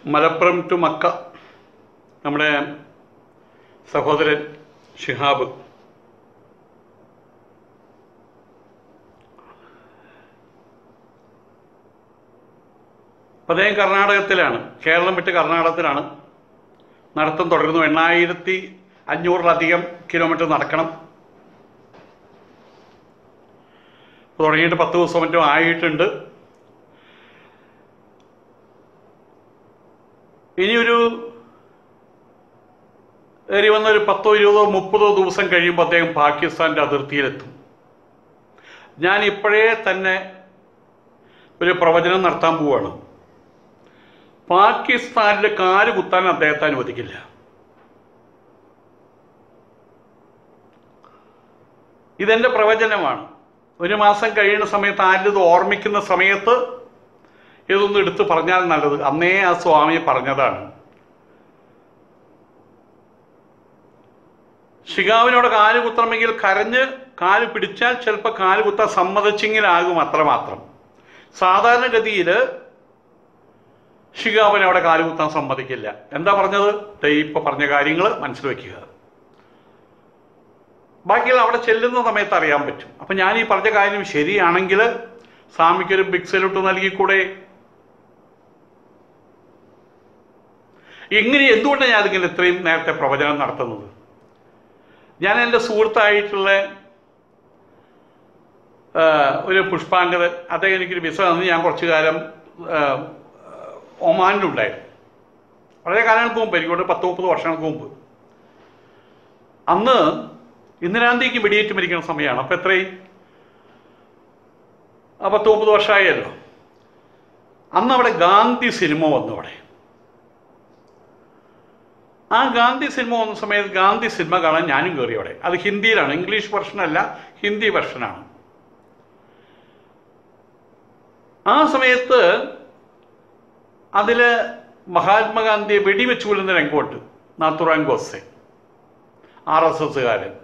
Malappuram to Mecca നമ്മുടെ സഹോദരൻ ഷിഹാബ് അപ്പം അദ്ദേഹം കർണാടകത്തിലാണ് കേരളം വിട്ട് കർണാടകത്തിലാണ് നടത്തം തുടരുന്നു എണ്ണായിരത്തി അഞ്ഞൂറിലധികം കിലോമീറ്റർ നടക്കണം തുടങ്ങിയിട്ട് പത്ത് ദിവസം മറ്റോ ആയിട്ടുണ്ട് ഇനിയൊരു ഏറി വന്ന ഒരു പത്തോ ഇരുപതോ മുപ്പതോ ദിവസം കഴിയുമ്പോൾ അദ്ദേഹം പാകിസ്ഥാൻ്റെ അതിർത്തിയിലെത്തും ഞാൻ ഇപ്പോഴേ തന്നെ ഒരു പ്രവചനം നടത്താൻ പോവുകയാണ് പാകിസ്ഥാനിൽ കാല് കുത്താൻ അദ്ദേഹത്തെ അനുവദിക്കില്ല ഇതെൻ്റെ പ്രവചനമാണ് ഒരു മാസം കഴിയുന്ന സമയത്ത് ആരും ഇത് ഓർമ്മിക്കുന്ന സമയത്ത് ഇതൊന്നും എടുത്ത് പറഞ്ഞാൽ നല്ലത് അന്നേ ആ സ്വാമി പറഞ്ഞതാണ് ഷിഗാവിനോട് കാല് കുത്തണമെങ്കിൽ കരഞ്ഞ് കാല് പിടിച്ചാൽ ചിലപ്പോൾ കാല് കുത്താൻ സമ്മതിച്ചെങ്കിലാകും അത്രമാത്രം സാധാരണഗതിയിൽ ഷിഗാവിനെ അവിടെ കാല് കുത്താൻ സമ്മതിക്കില്ല എന്താ പറഞ്ഞത് ദേ ഇപ്പൊ പറഞ്ഞ കാര്യങ്ങൾ മനസ്സിൽ വെക്കുക ബാക്കിയുള്ള അവിടെ ചെല്ലുന്ന സമയത്ത് അറിയാൻ പറ്റും അപ്പം ഞാൻ ഈ പറഞ്ഞ കാര്യം ശരിയാണെങ്കിൽ സ്വാമിക്കൊരു ബിഗ് സല്യൂട്ട് നൽകിക്കൂടെ എങ്ങനെ എന്തുകൊണ്ടാണ് ഞാൻ അതിങ്ങനെ ഇത്രയും നേരത്തെ പ്രവചനം നടത്തുന്നത് ഞാൻ എൻ്റെ സുഹൃത്തായിട്ടുള്ള ആ, ഒരു പുഷ്പാങ്കതൻ അദ്ദേഹം എനിക്കൊരു വിസ തന്ന് ഞാൻ കുറച്ചു കാലം ആ, ഒമാനിലുണ്ടായിരുന്നു വളരെ കാലങ്ങൾക്ക് മുമ്പ് എനിക്കൊണ്ട് പത്ത് മുപ്പത് വർഷങ്ങൾക്ക് മുമ്പ് അന്ന് ഇന്ദിരാന്തിക്ക് വെടിയേറ്റ് മരിക്കുന്ന സമയമാണ് അപ്പം എത്രയും ആ പത്ത് മുപ്പത് വർഷമായല്ലോ അന്ന് അവിടെ ഗാന്ധി സിനിമ വന്നു അവിടെ ആ ഗാന്ധി സിനിമ വന്ന സമയത്ത് ഗാന്ധി സിനിമ കാണാൻ ഞാനും കയറി അവിടെ അത് ഹിന്ദിയിലാണ് ഇംഗ്ലീഷ് വെർഷനല്ല ഹിന്ദി വെർഷനാണ് ആ സമയത്ത് അതിൽ മഹാത്മാഗാന്ധിയെ വെടിവെച്ച് കൊല്ലുന്ന രംഗമുണ്ട് നാത്തുറാൻ ഗോസെ ആർ എസ് എസ്സുകാരൻ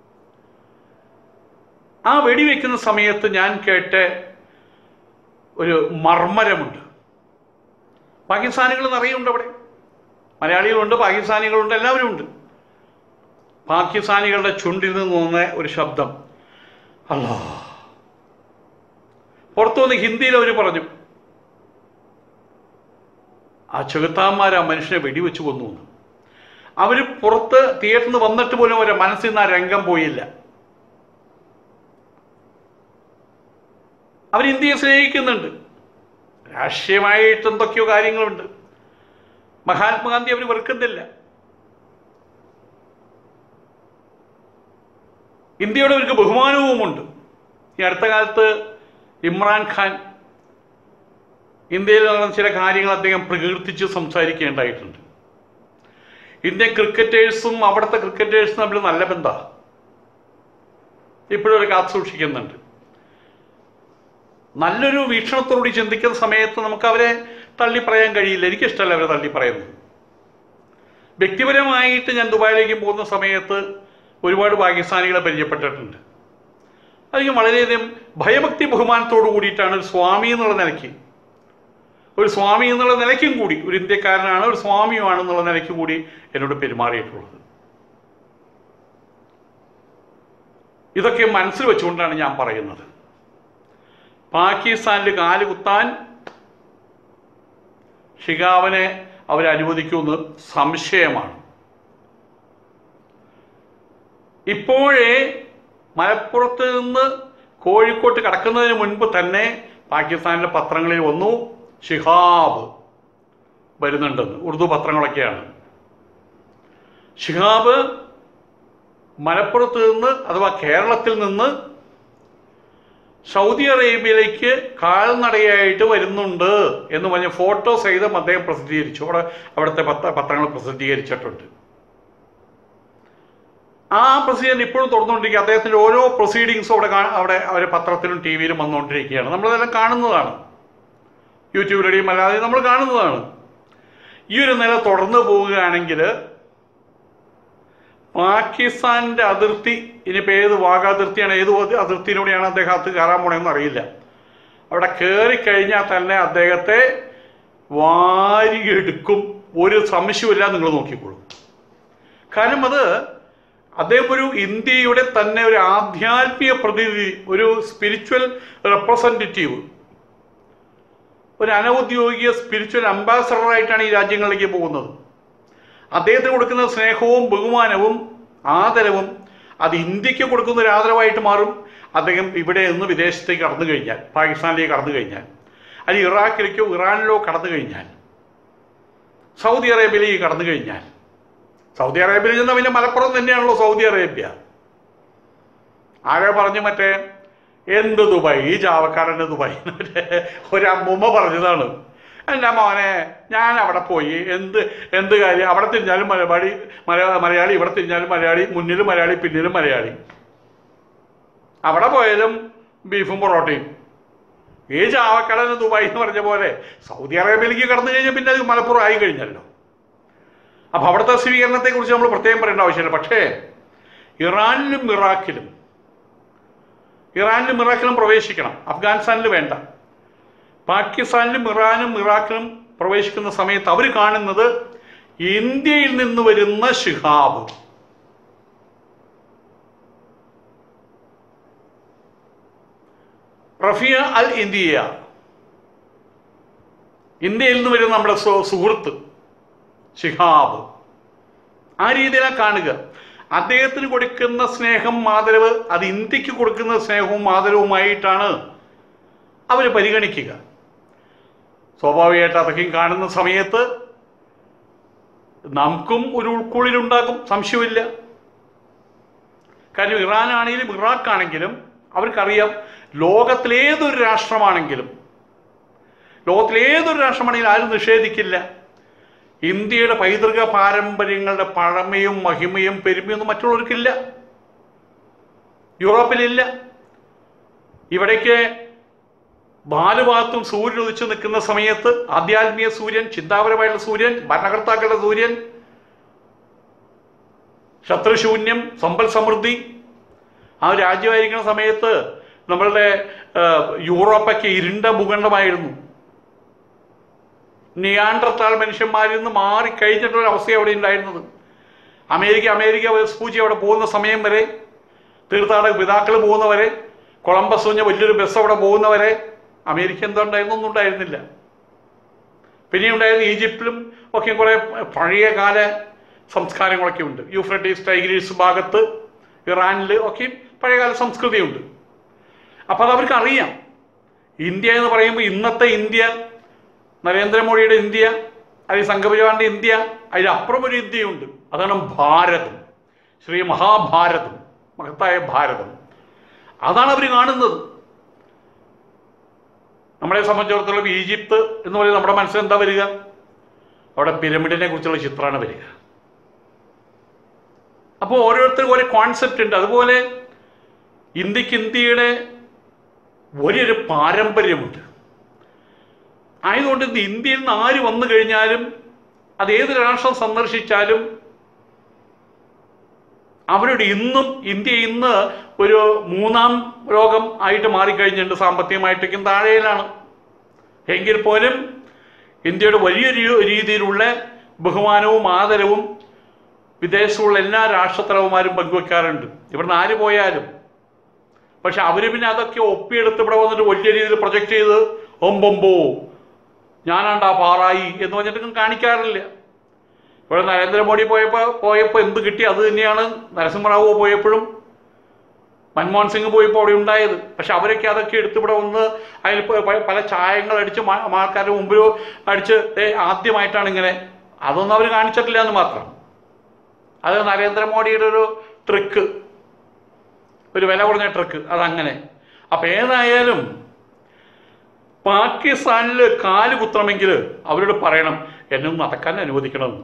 ആ വെടിവെക്കുന്ന സമയത്ത് ഞാൻ കേട്ട ഒരു മർമ്മരമുണ്ട് പാകിസ്ഥാനികൾ നിറയുണ്ട് അവിടെ മലയാളികളുണ്ട് പാകിസ്ഥാനികളുണ്ട് എല്ലാവരും ഉണ്ട് പാകിസ്ഥാനികളുടെ ചുണ്ടിൽ നിന്ന് തോന്നുന്ന ഒരു ശബ്ദം അല്ലാ പുറത്തു വന്ന് ഹിന്ദിയിൽ അവർ പറഞ്ഞു ആ ചെകുത്താന്മാർ ആ മനുഷ്യനെ വെടിവെച്ച് കൊന്നു എന്ന് അവർ പുറത്ത് തിയേറ്ററിൽ നിന്ന് വന്നിട്ട് പോലും അവരെ മനസ്സിൽ നിന്ന് ആ രംഗം പോയില്ല അവർ ഇന്ത്യയെ സ്നേഹിക്കുന്നുണ്ട് രാഷ്ട്രീയമായിട്ട് എന്തൊക്കെയോ കാര്യങ്ങളുണ്ട് മഹാത്മാഗാന്ധി അവർ വെറുക്കുന്നില്ല ഇന്ത്യയോട് അവർക്ക് ബഹുമാനവുമുണ്ട് ഈ അടുത്ത കാലത്ത് ഇമ്രാൻഖാൻ ഇന്ത്യയിൽ നടന്ന ചില കാര്യങ്ങൾ അദ്ദേഹം പ്രകീർത്തിച്ച് സംസാരിക്കേണ്ടായിട്ടുണ്ട് ഇന്ത്യൻ ക്രിക്കറ്റേഴ്സും അവിടുത്തെ ക്രിക്കറ്റേഴ്സും തമ്മിൽ നല്ല ബന്ധമാണ് ഇപ്പോഴും അവർ കാത്തു സൂക്ഷിക്കുന്നുണ്ട് നല്ലൊരു വീക്ഷണത്തോടുകൂടി ചിന്തിക്കുന്ന സമയത്ത് നമുക്ക് അവരെ തള്ളി പറയാൻ കഴിയില്ല എനിക്കിഷ്ടമല്ല അവരെ തള്ളി പറയുന്നത് വ്യക്തിപരമായിട്ട് ഞാൻ ദുബായിലേക്ക് പോകുന്ന സമയത്ത് ഒരുപാട് പാകിസ്ഥാനികളെ പരിചയപ്പെട്ടിട്ടുണ്ട് അതിന് വളരെയധികം ഭയഭക്തി ബഹുമാനത്തോടു കൂടിയിട്ടാണ് ഒരു സ്വാമി എന്നുള്ള നിലയ്ക്ക് ഒരു സ്വാമി എന്നുള്ള നിലയ്ക്കും കൂടി ഒരു ഇന്ത്യക്കാരനാണ് ഒരു സ്വാമിയുമാണ് എന്നുള്ള നിലയ്ക്ക് കൂടി എന്നോട് പെരുമാറിയിട്ടുള്ളത് ഇതൊക്കെ മനസ്സിൽ വെച്ചുകൊണ്ടാണ് ഞാൻ പറയുന്നത് പാകിസ്ഥാനിൽ കാല് കുത്താൻ ഷിഗാവിനെ അവരനുവദിക്കുമെന്ന് സംശയമാണ് ഇപ്പോഴേ മലപ്പുറത്ത് നിന്ന് കോഴിക്കോട്ട് കടക്കുന്നതിന് മുൻപ് തന്നെ പാകിസ്ഥാനിലെ പത്രങ്ങളിൽ വന്നു ഷിഹാബ് വരുന്നുണ്ടെന്ന് ഉറുദു പത്രങ്ങളൊക്കെയാണ് ഷിഹാബ് മലപ്പുറത്ത് നിന്ന് അഥവാ കേരളത്തിൽ നിന്ന് സൗദി അറേബ്യയിലേക്ക് കാൽനടയായിട്ട് വരുന്നുണ്ട് എന്ന് പറഞ്ഞ ഫോട്ടോ സഹിതം അദ്ദേഹം പ്രസിദ്ധീകരിച്ചു അവിടെ അവിടുത്തെ പത്ര പത്രങ്ങൾ പ്രസിദ്ധീകരിച്ചിട്ടുണ്ട് ആ പ്രസിഡന്റ് ഇപ്പോഴും തുറന്നുകൊണ്ടിരിക്കുക അദ്ദേഹത്തിന്റെ ഓരോ പ്രൊസീഡിങ്സും അവിടെ കാ- അവിടെ അവരെ പത്രത്തിലും ടി വിയിലും വന്നുകൊണ്ടിരിക്കുകയാണ് നമ്മളതെല്ലാം കാണുന്നതാണ് യൂട്യൂബിലൂടെയും അല്ലാതെ നമ്മൾ കാണുന്നതാണ് ഈ ഒരു നില തുടർന്നു പോവുകയാണെങ്കിൽ പാകിസ്ഥാന്റെ അതിർത്തി ഇനിയിപ്പോൾ ഏത് വാഗാതിർത്തിയാണ് ഏത് അതി- അതിർത്തിയിലൂടെയാണ് അദ്ദേഹം അത് കയറാൻ പോണെന്ന് അറിയില്ല അവിടെ കയറി കഴിഞ്ഞാൽ തന്നെ അദ്ദേഹത്തെ വാരിയെടുക്കും ഒരു സംശയമില്ല നിങ്ങൾ നോക്കിക്കോളൂ കാരണം അത് അദ്ദേഹം ഒരു ഇന്ത്യയുടെ തന്നെ ഒരു ആധ്യാത്മിക പ്രതിനിധി ഒരു സ്പിരിച്വൽ റെപ്രസെൻറ്റേറ്റീവ് ഒരു അനൗദ്യോഗിക സ്പിരിച്വൽ അംബാസഡർ ആയിട്ടാണ് ഈ രാജ്യങ്ങളിലേക്ക് പോകുന്നത് അദ്ദേഹത്തിന് കൊടുക്കുന്ന സ്നേഹവും ബഹുമാനവും ആദരവും അത് ഇന്ത്യക്ക് കൊടുക്കുന്ന ഒരു ആദരവായിട്ട് മാറും അദ്ദേഹം ഇവിടെ നിന്ന് വിദേശത്തേക്ക് കടന്നു കഴിഞ്ഞാൽ പാകിസ്ഥാനിലേക്ക് കടന്നു കഴിഞ്ഞാൽ അല്ലെങ്കിൽ ഇറാഖിലേക്കോ ഇറാനിലോ കടന്നു കഴിഞ്ഞാൽ സൗദി അറേബ്യയിലേക്ക് കടന്നു കഴിഞ്ഞാൽ സൗദി അറേബ്യയിൽ നിന്ന് പിന്നെ മലപ്പുറം തന്നെയാണല്ലോ സൗദി അറേബ്യ ആരോ പറഞ്ഞു മറ്റേ എന്ത് ദുബായ് ഈ ജാവക്കാരൻ്റെ ദുബായ് മറ്റേ ഒരു അമ്മൂമ്മ പറഞ്ഞതാണ് എൻ്റെ മോനെ ഞാൻ അവിടെ പോയി എന്ത് എന്ത് കാര്യം അവിടെ തിരിഞ്ഞാലും മലയാളി മലയാ മലയാളി ഇവിടെ തിരിഞ്ഞാലും മലയാളി മുന്നിലും മലയാളി പിന്നിലും മലയാളി അവിടെ പോയാലും ബീഫും പൊറോട്ടയും ഈ ചാവക്കടന് ദുബായ് എന്ന് പറഞ്ഞ പോലെ സൗദി അറേബ്യയിലേക്ക് കടന്നു കഴിഞ്ഞാൽ പിന്നെ അത് മലപ്പുറം ആയി കഴിഞ്ഞല്ലോ അപ്പോൾ അവിടുത്തെ സ്വീകരണത്തെക്കുറിച്ച് നമ്മൾ പ്രത്യേകം പറയേണ്ട ആവശ്യമില്ല പക്ഷേ ഇറാനിലും ഇറാഖിലും ഇറാനിലും ഇറാഖിലും പ്രവേശിക്കണം അഫ്ഗാനിസ്ഥാനിൽ വേണ്ട പാകിസ്ഥാനിലും ഇറാനും ഇറാഖിലും പ്രവേശിക്കുന്ന സമയത്ത് അവർ കാണുന്നത് ഇന്ത്യയിൽ നിന്ന് വരുന്ന ഷിഹാബ് റഫിയ അൽ ഇന്ത്യ ഇന്ത്യയിൽ നിന്ന് വരുന്ന നമ്മുടെ സു- സുഹൃത്ത് ഷിഹാബ് ആ രീതിയിലാണ് കാണുക അദ്ദേഹത്തിന് കൊടുക്കുന്ന സ്നേഹം ആദരവ് അത് ഇന്ത്യക്ക് കൊടുക്കുന്ന സ്നേഹവും ആദരവുമായിട്ടാണ് അവർ പരിഗണിക്കുക സ്വാഭാവികമായിട്ട് അതൊക്കെയും കാണുന്ന സമയത്ത് നമുക്കും ഒരു ഉൾക്കൊള്ളിലുണ്ടാകും സംശയമില്ല കാരണം ഇറാനാണെങ്കിലും ഇറാഖാണെങ്കിലും അവർക്കറിയാം ലോകത്തിലേതൊരു രാഷ്ട്രമാണെങ്കിലും ലോകത്തിലേതൊരു രാഷ്ട്രമാണെങ്കിലും ആരും നിഷേധിക്കില്ല ഇന്ത്യയുടെ പൈതൃക പാരമ്പര്യങ്ങളുടെ പഴമയും മഹിമയും പെരുമയൊന്നും മറ്റുള്ളവർക്കില്ല യൂറോപ്പിലില്ല ഇവിടേക്ക് നാല് ഭാഗത്തും സൂര്യൻ ഉദിച്ചു നിൽക്കുന്ന സമയത്ത് ആധ്യാത്മിക സൂര്യൻ ചിന്താപരമായിട്ടുള്ള സൂര്യൻ ഭരണകർത്താക്കളുടെ സൂര്യൻ ശത്രുശൂന്യം സമ്പൽ സമൃദ്ധി ആ രാജ്യമായിരിക്കുന്ന സമയത്ത് നമ്മളുടെ ആ, യൂറോപ്പൊക്കെ ഇരുണ്ട ഭൂഖണ്ഡമായിരുന്നു നിയാണ്ടർത്താൾ മനുഷ്യന്മാരിൽ നിന്ന് മാറിക്കഴിഞ്ഞിട്ടുള്ള അവസ്ഥ അവിടെ ഉണ്ടായിരുന്നത് അമേരിക്ക അമേരിക്ക പൂജ അവിടെ പോകുന്ന സമയം വരെ തീർത്ഥാടക പിതാക്കൾ പോകുന്നവരെ കൊളംബസ് കുഞ്ഞ വലിയൊരു ബസ് അവിടെ പോകുന്നവരെ അമേരിക്ക എന്താ ഉണ്ടായിരുന്നു ഒന്നും ഉണ്ടായിരുന്നില്ല പിന്നെ ഉണ്ടായിരുന്ന ഈജിപ്തിലും ഒക്കെ കുറേ പഴയ കാല സംസ്കാരങ്ങളൊക്കെ ഉണ്ട് യൂഫ്രട്ടീസ് ടൈഗ്രീസ് ഭാഗത്ത് ഇറാനിൽ ഒക്കെ പഴയകാല സംസ്കൃതിയുണ്ട് അപ്പോൾ അത് അവർക്ക് അറിയാം ഇന്ത്യ എന്ന് പറയുമ്പോൾ ഇന്നത്തെ ഇന്ത്യ നരേന്ദ്രമോദിയുടെ ഇന്ത്യ അല്ലെങ്കിൽ സംഘപരിവാറിൻ്റെ ഇന്ത്യ അതിലപ്പുറം ഒരു ഇന്ത്യയുണ്ട് അതാണ് ഭാരതം ശ്രീ മഹാഭാരതം മഹത്തായ ഭാരതം അതാണ് അവർ കാണുന്നത് നമ്മളെ സംബന്ധിച്ചിടത്തോളം ഈജിപ്ത് എന്ന് പറയുന്നത് നമ്മുടെ മനസ്സിൽ എന്താ വരിക അവിടെ പിരമിഡിനെ കുറിച്ചുള്ള ചിത്രമാണ് വരിക അപ്പോൾ ഓരോരുത്തർക്കും ഓരോ കോൺസെപ്റ്റ് ഉണ്ട് അതുപോലെ ഇന്ത്യക്ക് ഇന്ത്യയുടെ വലിയൊരു പാരമ്പര്യമുണ്ട് ആയതുകൊണ്ട് ഇന്ന് ഇന്ത്യയിൽ നിന്ന് ആര് വന്നു കഴിഞ്ഞാലും അത് ഏത് രാഷ്ട്രം സന്ദർശിച്ചാലും അവരുടെ ഇന്നും ഇന്ത്യ ഇന്ന് ഒരു മൂന്നാം ലോകം ആയിട്ട് മാറിക്കഴിഞ്ഞിട്ടുണ്ട് സാമ്പത്തികമായിട്ടൊക്കെ താഴെയിലാണ് എങ്കിൽ പോലും ഇന്ത്യയുടെ വലിയൊരു രീതിയിലുള്ള ബഹുമാനവും ആദരവും വിദേശത്തുള്ള എല്ലാ രാഷ്ട്രത്തലവന്മാരും പങ്കുവെക്കാറുണ്ട് ഇവിടുന്ന് ആര് പോയാലും പക്ഷെ അവർ പിന്നെ അതൊക്കെ ഒപ്പിയെടുത്ത് ഇവിടെ വന്നിട്ട് വലിയ രീതിയിൽ പ്രൊജക്റ്റ് ചെയ്ത് ഒമ്പൊമ്പോ ഞാനാണ്ടാ പാറായി എന്ന് പറഞ്ഞിട്ട് കാണിക്കാറില്ല ഇവിടെ നരേന്ദ്രമോദി പോയപ്പോൾ പോയപ്പോൾ എന്ത് കിട്ടി അത് തന്നെയാണ് നരസിംഹറാവു പോയപ്പോഴും മൻമോഹൻ സിംഗ് പോയപ്പോൾ അവിടെ ഉണ്ടായത് പക്ഷെ അവരൊക്കെ അതൊക്കെ എടുത്ത് ഇവിടെ വന്ന് അതിൽ പ- പ- പല ചായങ്ങൾ അടിച്ച് മാ- ആൾക്കാരുടെ മുമ്പിൽ അടിച്ച് "ദേ, ആദ്യമായിട്ടാണ് ഇങ്ങനെ അതൊന്നും അവർ കാണിച്ചിട്ടില്ല എന്ന് മാത്രം അത് നരേന്ദ്രമോദിയുടെ ഒരു ട്രിക്ക് ഒരു വില കുറഞ്ഞ ട്രിക്ക് അതങ്ങനെ അപ്പം ഏതായാലും പാകിസ്ഥാനിൽ കാല് കുത്തണമെങ്കിൽ അവരോട് പറയണം എന്നെ ഒന്ന് നടക്കാൻ അനുവദിക്കണമെന്ന്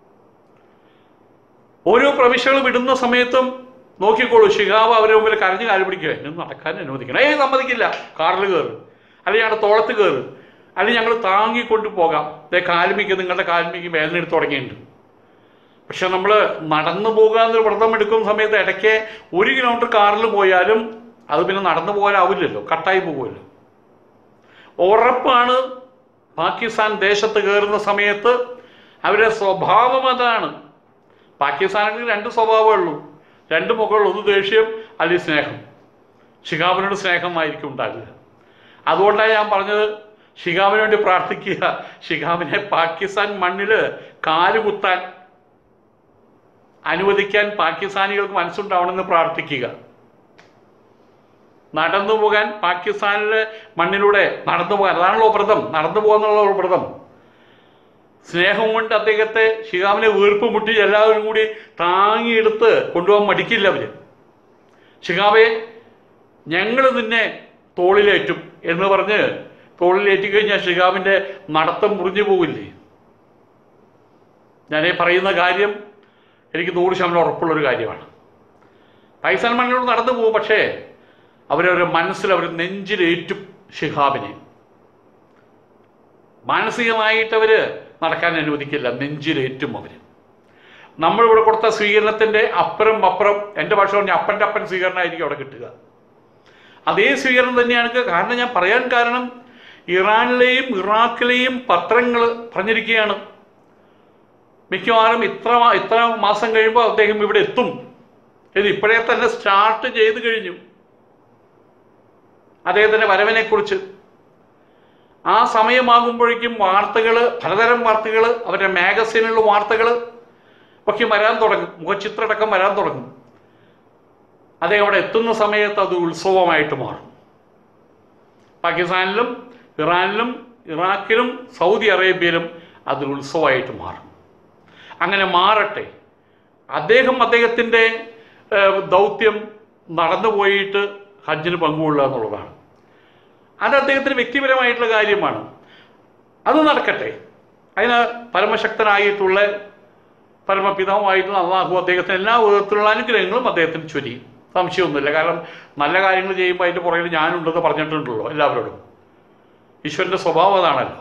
ഓരോ പ്രവിശ്യകൾ വിടുന്ന സമയത്തും നോക്കിക്കോളൂ ഷിഹാബ് അവരുടെ മുമ്പിൽ കരഞ്ഞ് കാല് പിടിക്കുക എന്നെ ഒന്ന് നടക്കാൻ അനുവദിക്കണം ഏയ് സമ്മതിക്കില്ല കാറിൽ കയറ് അല്ലെങ്കിൽ ഞങ്ങളുടെ തോളത്ത് കയറ് അല്ലെങ്കിൽ ഞങ്ങൾ താങ്ങിക്കൊണ്ട് പോകാം ദേ കാൽമിക്ക് നിങ്ങളുടെ കാൽമിക്ക് വേദന എടുത്ത് തുടങ്ങിയിട്ടുണ്ട് പക്ഷെ നമ്മൾ നടന്നു പോകുക എന്നൊരു വ്രതം എടുക്കുന്ന സമയത്ത് ഇടയ്ക്ക് ഒരു കിലോമീറ്റർ കാറിൽ പോയാലും അത് പിന്നെ നടന്നു പോകാനാവില്ലല്ലോ കട്ടായി പോകുമല്ലോ ഉറപ്പാണ് പാകിസ്ഥാൻ ദേശത്ത് കയറുന്ന സമയത്ത് അവരുടെ സ്വഭാവം അതാണ് പാകിസ്ഥാനിൽ രണ്ട് സ്വഭാവമേ ഉള്ളൂ രണ്ട് മുകളിൽ ഒന്ന് ദേഷ്യം അല്ലെങ്കിൽ സ്നേഹം ഷിഹാബിനോട് സ്നേഹമായിരിക്കും ഉണ്ടാകുക അതുകൊണ്ടാണ് ഞാൻ പറഞ്ഞത് ഷിഹാബിന് വേണ്ടി പ്രാർത്ഥിക്കുക ഷിഹാബിനെ പാകിസ്ഥാൻ മണ്ണിൽ കാലുകുത്താൻ അനുവദിക്കാൻ പാകിസ്ഥാനികൾക്ക് മനസ്സുണ്ടാവണമെന്ന് പ്രാർത്ഥിക്കുക നടന്നു പോകാൻ പാകിസ്ഥാനിലെ മണ്ണിലൂടെ നടന്നു പോകാൻ അതാണല്ലോ വ്രതം നടന്നു പോകാന്നുള്ള വ്രതം സ്നേഹം കൊണ്ട് അദ്ദേഹത്തെ ഷിഹാബിനെ വീർപ്പ് മുട്ടി എല്ലാവരും കൂടി താങ്ങിയെടുത്ത് കൊണ്ടുപോകാൻ മടിക്കില്ല അവര് ഷിഹാബെ ഞങ്ങൾ നിന്നെ തോളിലേറ്റും എന്ന് പറഞ്ഞ് തോളിലേറ്റി കഴിഞ്ഞാൽ ഷിഹാബിൻ്റെ നടത്തം മുറിഞ്ഞു പോകില്ലേ ഞാൻ ഈ പറയുന്ന കാര്യം എനിക്ക് നൂറ് ശതമാനം ഉറപ്പുള്ളൊരു കാര്യമാണ് പാകിസ്ഥാൻ മണ്ണിലൂടെ നടന്നു പോകും പക്ഷേ അവരവരുടെ മനസ്സിൽ അവർ നെഞ്ചിലേറ്റും ഷിഹാബിനെ മാനസികമായിട്ട് അവർ നടക്കാൻ അനുവദിക്കില്ല നെഞ്ചിലേറ്റും അവർ നമ്മളിവിടെ കൊടുത്ത സ്വീകരണത്തിൻ്റെ അപ്പുറം അപ്പുറം എൻ്റെ ഭാഷ പറഞ്ഞ അപ്പൻ്റെ അപ്പൻ സ്വീകരണമായിരിക്കും അവിടെ കിട്ടുക അതേ സ്വീകരണം തന്നെയാണ് ഇത്. കാരണം ഞാൻ പറയാൻ കാരണം ഇറാനിലെയും ഇറാഖിലെയും പത്രങ്ങൾ പറഞ്ഞിരിക്കുകയാണ് മിക്കവാറും ഇത്ര മാ- ഇത്ര മാസം കഴിയുമ്പോൾ അദ്ദേഹം ഇവിടെ എത്തും ഇത് ഇപ്പോഴേ തന്നെ സ്റ്റാർട്ട് ചെയ്ത് കഴിഞ്ഞു അദ്ദേഹത്തിൻ്റെ വരവിനെക്കുറിച്ച് ആ സമയമാകുമ്പോഴേക്കും വാർത്തകൾ പലതരം വാർത്തകൾ അവരുടെ മാഗസീനിലുള്ള വാർത്തകൾ ഒക്കെ വരാൻ തുടങ്ങും മുഖചിത്രടക്കം വരാൻ തുടങ്ങും അദ്ദേഹം അവിടെ എത്തുന്ന സമയത്ത് അത് ഉത്സവമായിട്ട് മാറും പാകിസ്ഥാനിലും ഇറാനിലും ഇറാഖിലും സൗദി അറേബ്യയിലും അത് ഉത്സവമായിട്ട് മാറും അങ്ങനെ മാറട്ടെ അദ്ദേഹം അദ്ദേഹത്തിൻ്റെ ഏഹ്, ദൗത്യം നടന്നു പോയിട്ട് ഹജ്ജിന് പങ്കുകൊള്ളുക എന്നുള്ളതാണ് അത് അദ്ദേഹത്തിന് വ്യക്തിപരമായിട്ടുള്ള കാര്യമാണ് അത് നടക്കട്ടെ അതിന് പരമശക്തനായിട്ടുള്ള പരമപിതാവുമായിട്ടുള്ള അള്ളാഹു അദ്ദേഹത്തിന് എല്ലാ വിധത്തിലുള്ള അനുഗ്രഹങ്ങളും അദ്ദേഹത്തിന് ചൊരിയും സംശയമൊന്നുമില്ല കാരണം നല്ല കാര്യങ്ങൾ ചെയ്യുമ്പോൾ അതിൻ്റെ പുറകിൽ ഞാനുണ്ടെന്ന് പറഞ്ഞിട്ടുണ്ടല്ലോ എല്ലാവരോടും ഈശ്വരൻ്റെ സ്വഭാവം അതാണല്ലോ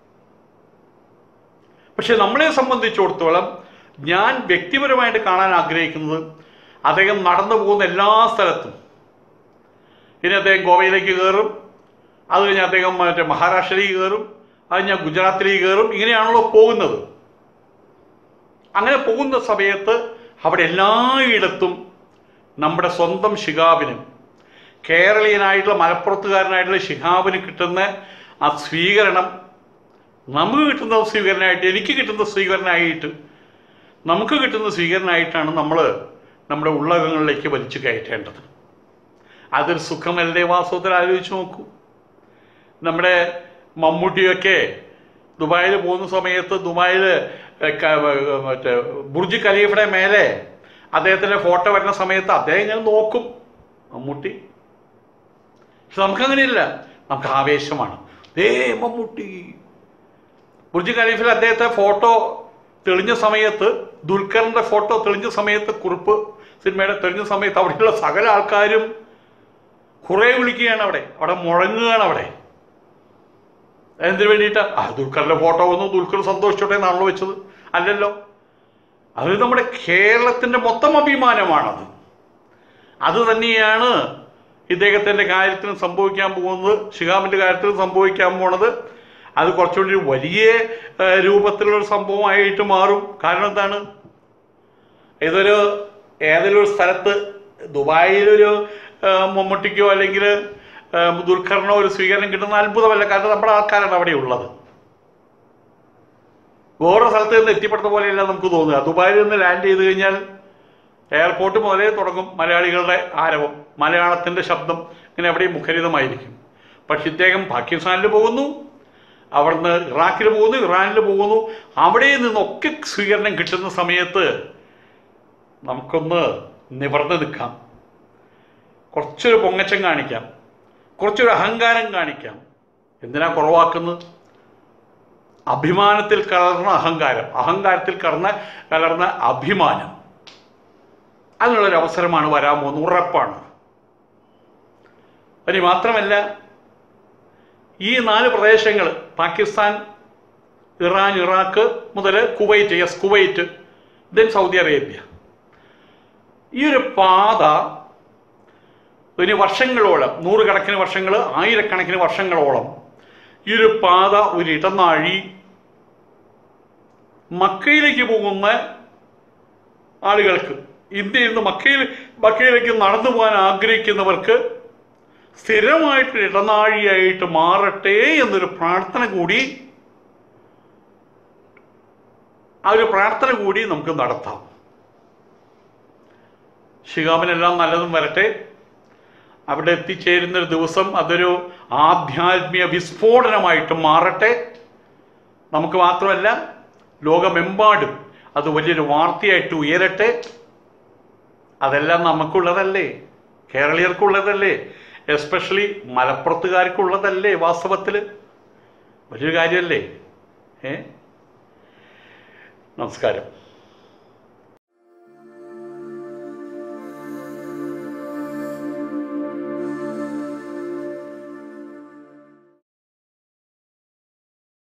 പക്ഷെ നമ്മളെ സംബന്ധിച്ചിടത്തോളം ഞാൻ വ്യക്തിപരമായിട്ട് കാണാൻ ആഗ്രഹിക്കുന്നത് അദ്ദേഹം നടന്നു പോകുന്ന എല്ലാ സ്ഥലത്തും ഇനി അദ്ദേഹം ഗോവയിലേക്ക് കയറും അത് കഴിഞ്ഞ് അദ്ദേഹം മറ്റേ മഹാരാഷ്ട്രയിലേക്ക് കയറും അത് കഴിഞ്ഞാൽ ഗുജറാത്തിലേക്ക് കയറും ഇങ്ങനെയാണല്ലോ പോകുന്നത് അങ്ങനെ പോകുന്ന സമയത്ത് അവിടെ എല്ലായിടത്തും നമ്മുടെ സ്വന്തം ഷിഹാബിനും കേരളീയനായിട്ടുള്ള മലപ്പുറത്തുകാരനായിട്ടുള്ള ഷിഹാബിന് കിട്ടുന്ന ആ സ്വീകരണം നമുക്ക് കിട്ടുന്ന സ്വീകരണമായിട്ട് എനിക്ക് കിട്ടുന്ന സ്വീകരണമായിട്ട് നമുക്ക് കിട്ടുന്ന സ്വീകരണമായിട്ടാണ് നമ്മൾ നമ്മുടെ ഉള്ളകങ്ങളിലേക്ക് വലിച്ചു കയറ്റേണ്ടത് അതൊരു സുഖമല്ലേ വാസ്തവത്തിൽ ആലോചിച്ച് നോക്കൂ നമ്മുടെ മമ്മൂട്ടിയൊക്കെ ദുബായിൽ പോകുന്ന സമയത്ത് ദുബായിൽ മറ്റേ ബുർജ് ഖലീഫയുടെ മേലെ അദ്ദേഹത്തിൻ്റെ ഫോട്ടോ വരുന്ന സമയത്ത് അദ്ദേഹം ഇങ്ങനെ നോക്കും മമ്മൂട്ടി പക്ഷെ നമുക്കങ്ങനെയില്ല നമുക്ക് ആവേശമാണ് ദേ മമ്മൂട്ടി ബുർജ് ഖലീഫിൽ അദ്ദേഹത്തെ ഫോട്ടോ തെളിഞ്ഞ സമയത്ത് ദുൽഖറിന്റെ ഫോട്ടോ തെളിഞ്ഞ സമയത്ത് കുറിപ്പ് സിനിമയുടെ തെളിഞ്ഞ സമയത്ത് അവിടെയുള്ള സകല ആൾക്കാരും കുറേ വിളിക്കുകയാണ് അവിടെ അവിടെ മുഴങ്ങുകയാണ് അവിടെ എന്തിനു വേണ്ടിയിട്ട് ആ ദുൽഖറിന്റെ ഫോട്ടോ വന്നു ദുൽഖർ സന്തോഷിച്ചോട്ടെ എന്നാണല്ലോ വെച്ചത് അല്ലല്ലോ അത് നമ്മുടെ കേരളത്തിന്റെ മൊത്തം അഭിമാനമാണത് അത് തന്നെയാണ് ഇദ്ദേഹത്തിന്റെ കാര്യത്തിനും സംഭവിക്കാൻ പോകുന്നത് ഷിഹാബിന്റെ കാര്യത്തിലും സംഭവിക്കാൻ പോണത് അത് കുറച്ചുകൂടി വലിയ ഏഹ്, രൂപത്തിലുള്ള ഒരു സംഭവമായിട്ട് മാറും കാരണം എന്താണ് ഇതൊരു ഏതെങ്കിലും ഒരു സ്ഥലത്ത് ദുബായിലൊരു ഏഹ്, മമ്മൂട്ടിക്കോ അല്ലെങ്കിൽ ഏഹ്, ദുൽഖറിനോ ഒരു സ്വീകരണം കിട്ടുന്ന അത്ഭുതമല്ല കാരണം നമ്മുടെ ആൾക്കാരാണ് അവിടെ ഉള്ളത് വേറെ സ്ഥലത്ത് നിന്ന് എത്തിപ്പെടുന്ന പോലെയല്ല നമുക്ക് തോന്നുക ദുബായിൽ നിന്ന് ലാൻഡ് ചെയ്ത് കഴിഞ്ഞാൽ എയർപോർട്ട് മുതലേ തുടങ്ങും മലയാളികളുടെ ആരവം മലയാളത്തിൻ്റെ ശബ്ദം ഇങ്ങനെ എവിടെയും മുഖരിതമായിരിക്കും പക്ഷെ ഇദ്ദേഹം പാകിസ്ഥാനിൽ പോകുന്നു അവിടുന്ന് ഇറാഖിൽ പോകുന്നു ഇറാനിൽ പോകുന്നു അവിടെ നിന്നൊക്കെ സ്വീകരണം കിട്ടുന്ന സമയത്ത് നമുക്കൊന്ന് നിവർന്ന് നിൽക്കാം കുറച്ചൊരു പൊങ്ങച്ചം കാണിക്കാം കുറച്ചൊരു അഹങ്കാരം കാണിക്കാം എന്തിനാ കുറവാക്കുന്നത് അഭിമാനത്തിൽ കലർന്ന അഹങ്കാരം അഹങ്കാരത്തിൽ കലർന്ന കലർന്ന അഭിമാനം അതിനുള്ളൊരു അവസരമാണ് വരാൻ പോകുന്നത് ഉറപ്പാണ് ഇനി മാത്രമല്ല ഈ നാല് പ്രദേശങ്ങൾ പാകിസ്ഥാൻ ഇറാൻ ഇറാഖ് മുതൽ Kuwait yes Kuwait then Saudi Arabia ഈ ഒരു പാത ഇനി വർഷങ്ങളോളം നൂറുകണക്കിന് വർഷങ്ങൾ ആയിരക്കണക്കിന് വർഷങ്ങളോളം ഈ ഒരു പാത ഒരു ഇടനാഴി മക്കയിലേക്ക് പോകുന്ന ആളുകൾക്ക് ഇന്ത്യയിൽ നിന്ന് മക്കയിൽ മക്കയിലേക്ക് നടന്നു പോകാൻ ആഗ്രഹിക്കുന്നവർക്ക് സ്ഥിരമായിട്ട് ഇടനാഴിയായിട്ട് മാറട്ടെ എന്നൊരു പ്രാർത്ഥന കൂടി ആ ഒരു പ്രാർത്ഥന കൂടി നമുക്ക് നടത്താം ശിഖാമനെല്ലാം നല്ലതും വരട്ടെ അവിടെ എത്തിച്ചേരുന്ന ഒരു ദിവസം അതൊരു ആധ്യാത്മിക വിസ്ഫോടനമായിട്ട് മാറട്ടെ നമുക്ക് മാത്രമല്ല ലോകമെമ്പാടും അത് വലിയൊരു വാർത്തയായിട്ട് ഉയരട്ടെ അതെല്ലാം നമുക്കുള്ളതല്ലേ കേരളീയർക്കുള്ളതല്ലേ എസ്പെഷ്യലി മലപ്പുറത്തുകാർക്കുള്ളതല്ലേ വാസ്തവത്തിൽ വലിയൊരു കാര്യമല്ലേ ഏ നമസ്കാരം